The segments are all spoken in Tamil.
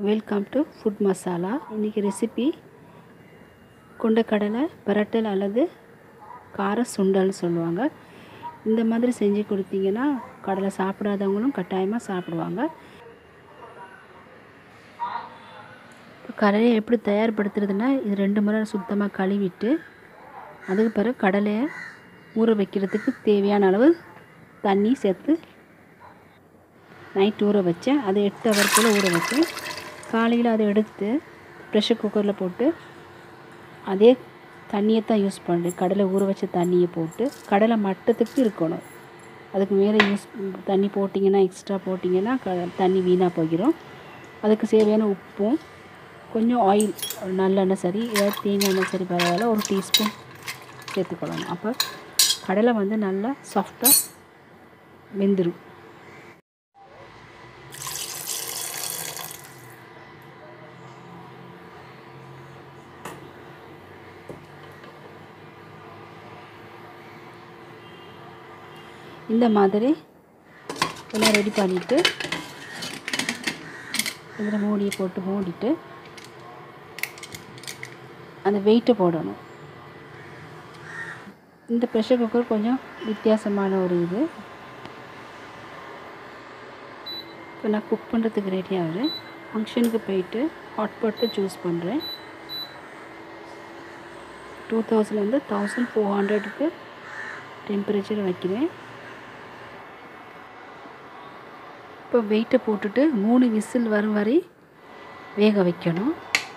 வெல்கம் டு ஃபுட் மசாலா இன்றைக்கி ரெசிபி கொண்டக்கடலை பிரட்டல் அல்லது கார சுண்டல்னு சொல்லுவாங்க இந்த மாதிரி செஞ்சு கொடுத்தீங்கன்னா கடலை சாப்பிடாதவங்களும் கட்டாயமாக சாப்பிடுவாங்க இப்போ கடலையை எப்படி தயார்படுத்துறதுன்னா இது ரெண்டு முறை சுத்தமாக கழுவிட்டு அதுக்கு பிறகு கடலையை ஊற வைக்கிறதுக்கு தேவையான அளவு தண்ணி சேர்த்து நைட் ஊற வச்சேன் அதை எட்டு ஹவர் போல் ஊற வச்சேன் காலையில் அதை எடுத்து ப்ரெஷர் குக்கரில் போட்டு அதே தண்ணியை தான் யூஸ் பண்ணுறேன் கடலை ஊற வச்ச தண்ணியை போட்டு கடலை மட்டத்துக்கு இருக்கணும் அதுக்கு மேலே யூஸ் தண்ணி போட்டிங்கன்னா எக்ஸ்ட்ரா போட்டிங்கன்னா க தண்ணி வீணாக போயிடும் அதுக்கு தேவையான உப்பும் கொஞ்சம் ஆயில் நல்லெண்ணெய் சரி ஏதாவது தேங்காய் எண்ணெய் சரி பரவாயில்ல ஒரு டீஸ்பூன் சேர்த்துக்கொள்ளணும் அப்போ கடலை வந்து நல்லா சாஃப்டாக வெந்துடும் இந்த மாதிரி எல்லாம் ரெடி பண்ணிவிட்டு இதில் மூடியை போட்டு மூடிட்டு அந்த வெயிட்டை போடணும் இந்த ப்ரெஷர் குக்கர் கொஞ்சம் வித்தியாசமான ஒரு இது இப்போ நான் குக் பண்ணுறதுக்கு ரெடி ஆகிறேன் ஃபங்க்ஷனுக்கு போயிட்டு ஹாட் பாட்டை சூஸ் பண்ணுறேன் டூ தௌசண்ட் வந்து தௌசண்ட் ஃபோர் ஹண்ட்ரடுக்கு டெம்பரேச்சர் வைக்கிறேன் இப்போ வெயிட்டை போட்டுட்டு மூணு விசில் வரும் வரை வேக வைக்கணும்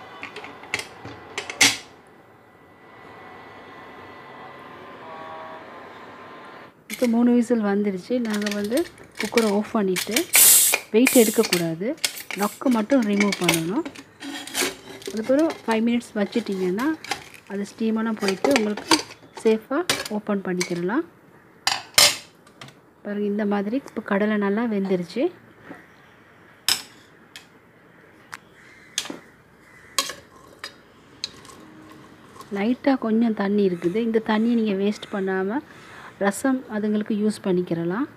இப்போ மூணு விசில் வந்துடுச்சு நாங்கள் வந்து குக்கரை ஆஃப் பண்ணிவிட்டு வெயிட் எடுக்கக்கூடாது லொக்கை மட்டும் ரிமூவ் பண்ணணும் அதுக்கப்புறம் ஃபைவ் மினிட்ஸ் வச்சிட்டிங்கன்னா அது ஸ்டீமெல்லாம் போயிட்டு உங்களுக்கு சேஃபாக ஓப்பன் பண்ணிக்கிடலாம் பாருங்கள் இந்த மாதிரி இப்போ கடலை நல்லா வெந்துருச்சு லைட்டாக கொஞ்சம் தண்ணி இருக்குது இந்த தண்ணியை நீங்கள் வேஸ்ட் பண்ணாமல் ரசம் அதுங்களுக்கு யூஸ் பண்ணிக்கிறலாம்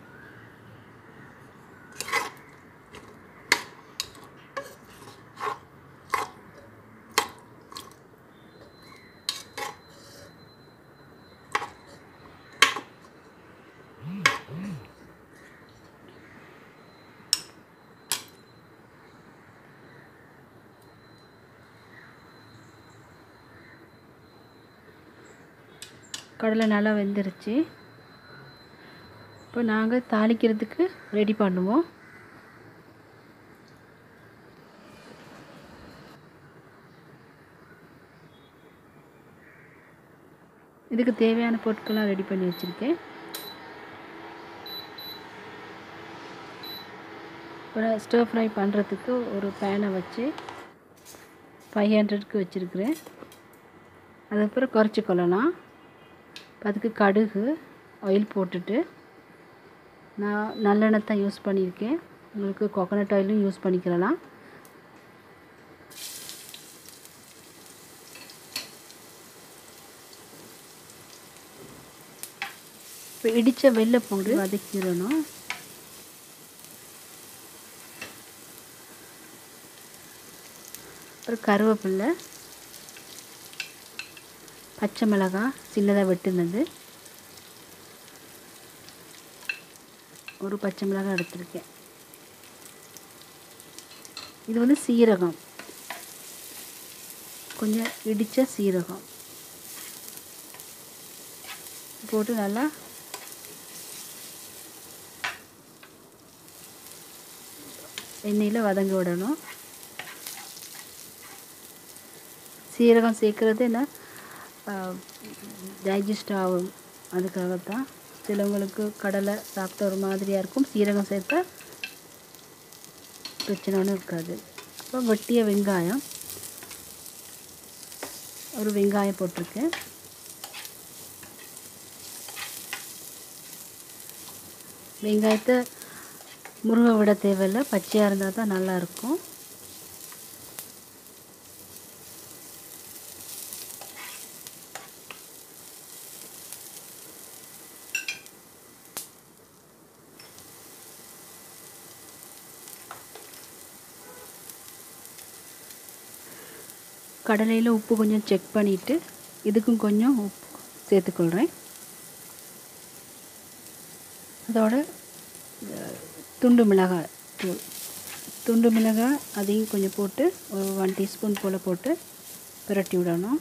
கடலை நல்லா வெந்துருச்சு இப்போ நாங்கள் தாளிக்கிறதுக்கு ரெடி பண்ணுவோம் இதுக்கு தேவையான பொருட்கள்லாம் ரெடி பண்ணி வச்சுருக்கேன் அப்புறம் ஸ்டர் ஃப்ரை பண்ணுறதுக்கு ஒரு பேனை வச்சு ஃபைவ் ஹண்ட்ரட்க்கு வச்சுருக்கிறேன் அதுக்கப்புறம் குறைச்சி கொள்ளலாம் அதுக்கு கடுகு ஆயில் போட்டுட்டு நான் நல்லெண்ணெய் தான் யூஸ் பண்ணியிருக்கேன் உங்களுக்கு கோகோனட் ஆயிலும் யூஸ் பண்ணிக்கிறலாம் இப்போ இடித்த வெள்ளை பூண்டு வதக்கிடணும் அப்புறம் கருவேப்பில்லை பச்சை மிளகாய் சின்னதாக வெட்டுனது ஒரு பச்சை மிளகாய் எடுத்திருக்கேன் இது வந்து சீரகம் கொஞ்சம் இடித்த சீரகம் போட்டு நல்லா எண்ணெயில் வதங்க விடணும் சீரகம் சேர்க்குறது என்ன டைஜஸ்ட் ஆகும் அதுக்காகத்தான் சிலவங்களுக்கு கடலை சாப்பிட்ட ஒரு மாதிரியாக இருக்கும் சீரகம் சேர்த்தா பிரச்சனை ஒன்றும் இருக்காது அப்போ வெட்டிய வெங்காயம் ஒரு வெங்காயம் போட்டிருக்கேன் வெங்காயத்தை முருகை விட தேவையில்லை பச்சையாக இருந்தால் தான் நல்லாயிருக்கும் கடலையில் உப்பு கொஞ்சம் செக் பண்ணிவிட்டு இதுக்கும் கொஞ்சம் உப்பு சேர்த்துக்கொள்கிறேன் அதோட அஹ், துண்டு மிளகாய் தூள் துண்டு மிளகாய் அதையும் கொஞ்சம் போட்டு ஒரு ஒன் டீஸ்பூன் போல் போட்டு பிரட்டி விடணும்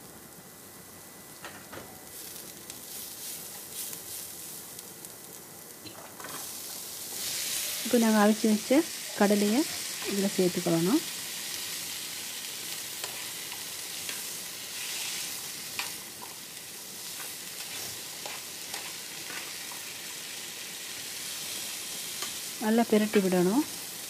இப்போ நாங்கள் அவிச்சு வச்ச கடலையை இதில் சேர்த்துக்கொள்ளணும் நல்லா பிரட்டி விடணும்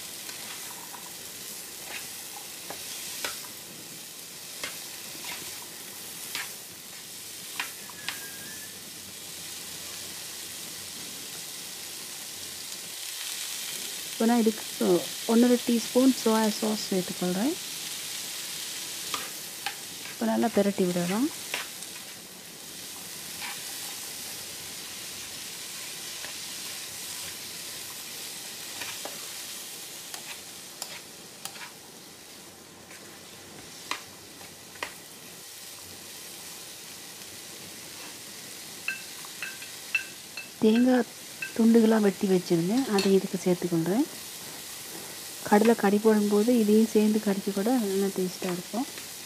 இப்போ நான் இதுக்கு ஒன்றரை டீஸ்பூன் சோயா சாஸ் சேர்த்துக்கொள்கிறேன் இப்போ நல்லா பிரட்டி விடணும் தேங்காய் துண்டுகளாக வெட்டி வச்சுருந்தேன் அதை இதுக்கு சேர்த்துக்கொள்கிறேன் கடலை கறி போடும்போது இதையும் சேர்ந்து கடிக்க கூட நல்லா டேஸ்ட்டாக இருக்கும்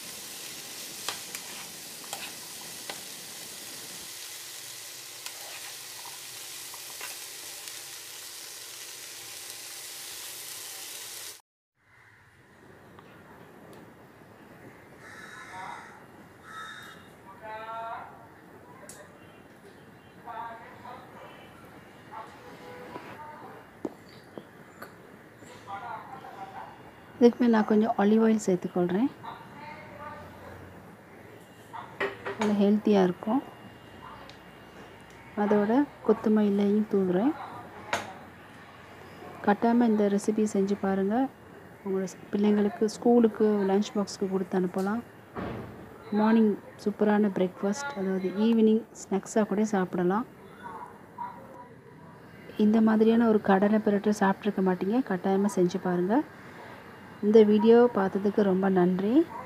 இதுக்கு மேலே நான் கொஞ்சம் ஆலிவ் ஆயில் சேர்த்துக்கொள்கிறேன் நல்லா ஹெல்த்தியாக இருக்கும் அதோட கொத்தமல்லியும் தூவுறேன் கட்டாமல் இந்த ரெசிபி செஞ்சு பாருங்கள் உங்களோட பிள்ளைங்களுக்கு ஸ்கூலுக்கு லஞ்ச் பாக்ஸ்க்கு கொடுத்து அனுப்பலாம் மார்னிங் சூப்பரான பிரேக்ஃபாஸ்ட் அதாவது ஈவினிங் ஸ்நாக்ஸாக கூட சாப்பிடலாம் இந்த மாதிரியான ஒரு கடலை பிரட்டை சாப்பிட்ருக்க மாட்டீங்க கட்டாயமாக செஞ்சு பாருங்கள் இந்த வீடியோ பார்த்ததுக்கு ரொம்ப நன்றி